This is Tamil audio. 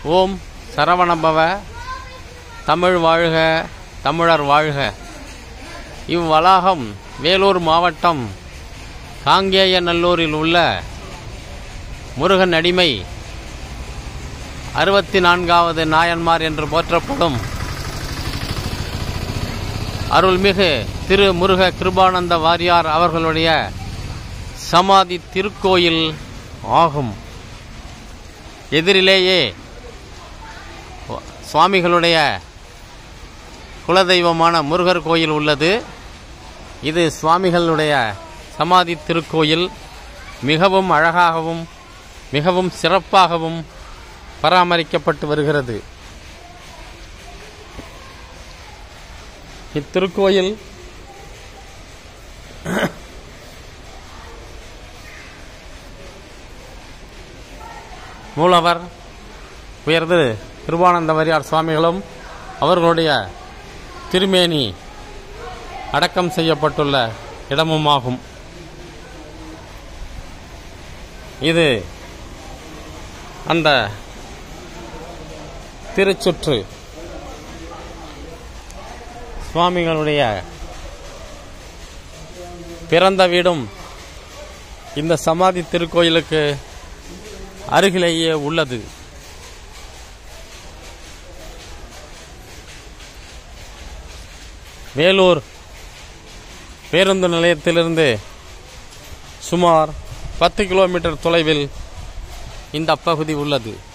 ஓம் சரவணபவ தமிழ் வாழ்க தமிழர் வாழ்க இவ்வளாகம் வேலூர் மாவட்டம் காங்கேயநல்லூரில் உள்ள முருகன் அடிமை அறுபத்தி நான்காவது நாயன்மார் என்று போற்றப்படும் அருள்மிகு திரு முருக கிருபானந்த வாரியார் அவர்களுடைய சமாதி திருக்கோயில் ஆகும் எதிரிலேயே சுவாமிகளுடைய குலதெய்வமான முருகர் கோயில் உள்ளது இது சுவாமிகளுடைய சமாதி திருக்கோயில் மிகவும் அழகாகவும் மிகவும் சிறப்பாகவும் பராமரிக்கப்பட்டு வருகிறது இத்திருக்கோயில் மூலவர் உயர்ந்து கிருபானந்த வாரியார் சுவாமிகளும் அவர்களுடைய திருமேனி அடக்கம் செய்யப்பட்டுள்ள இடமுமாகும் இது அந்த திருச்சுற்று சுவாமிகளுடைய பிறந்த வீடும் இந்த சமாதி திருக்கோயிலுக்கு அருகிலேயே உள்ளது வேலூர் பேருந்து நிலையத்திலிருந்து சுமார் பத்து கிலோமீட்டர் தொலைவில் இந்த பகுதி உள்ளது